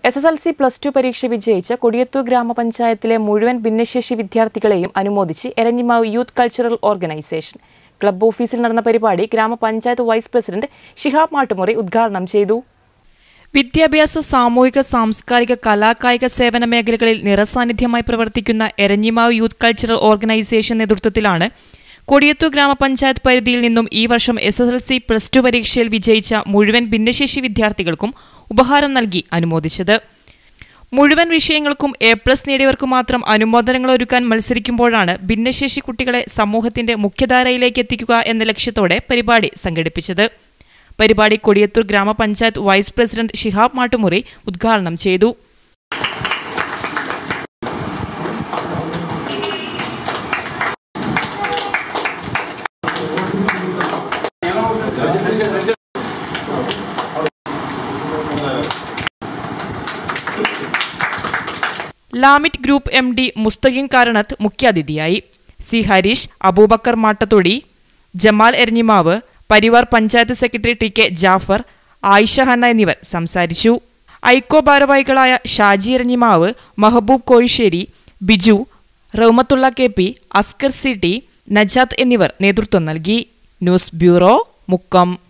S S L C plus two പരീക്ഷ വിജയിച്ച കൊടിയത്തൂർ ഗ്രാമപഞ്ചായത്തിലെ മുഴുവൻ ഭിന്നശേഷി വിദ്യാർത്ഥികളെയും അനുമോദിച്ച് Eranhimavu youth cultural organisation club ഓഫീസിൽ നടന്ന പരിപാടി ഗ്രാമപഞ്ചായത്ത് വൈസ് പ്രസിഡന്റ് ഷിഹാബ് മാട്ടുമുറി ഉദ്ഘാടനം ചെയ്തു വിദ്യാഭ്യാസ സാമൂഹിക സാംസ്കാരിക കലാകായിക സേവന മേഖലകളിൽ നിറസാന്നിധ്യമായി പ്രവർത്തിക്കുന്ന എരഞ്ഞിമാവ് യൂത്ത് കൾച്ചറൽ ഓർഗനൈസേഷൻ നേതൃത്വത്തിലാണ് കൊടിയത്തൂർ ഗ്രാമപഞ്ചായത്ത് പരിധിയിൽ നിന്നും ഈ വർഷം S S L C plus two പരീക്ഷയിൽ വിജയിച്ച മുഴുവൻ ഭിന്നശേഷി വിദ്യാർത്ഥികൾക്കും ഉപഹാരം നൽകി അനുമോദിച്ചത് മുഴുവൻ വിഷയങ്ങൾക്കും എ പ്ലസ് നേടിയവർക്ക് മാത്രം അനുമോദനങ്ങൾ ഒരുക്കാൻ മത്സരിക്കുമ്പോഴാണ് ഭിന്നശേഷി കുട്ടികളെ സമൂഹത്തിന്റെ മുഖ്യധാരയിലേക്ക് എത്തിക്കുക എന്ന ലക്ഷ്യത്തോടെ പരിപാടി സംഘടിപ്പിച്ചത് പരിപാടി കൊടിയത്തൂർ ഗ്രാമപഞ്ചായത്ത് വൈസ് പ്രസിഡന്റ് ഷിഹാബ് മാട്ടുമുറി ഉദ്ഘാടനം ചെയ്തു Lamit group M D Musthaqeen Karanath മുഖ്യാതിഥിയായി C Harish Aboobacker Mattathodi Jamal Eranhimavu Parivar panchayat secretary T K Jafar Ayisha Hanna എന്നിവർ സംസാരിച്ചു ഐക്കോ ഭാരവാഹികളായ Shaji Eranhimavu Mahaboob Koyisseri Biju Rahmathulla K P Askar C T Najath എന്നിവർ നേതൃത്വം നൽകി ന്യൂസ് ബ്യൂറോ മുക്കം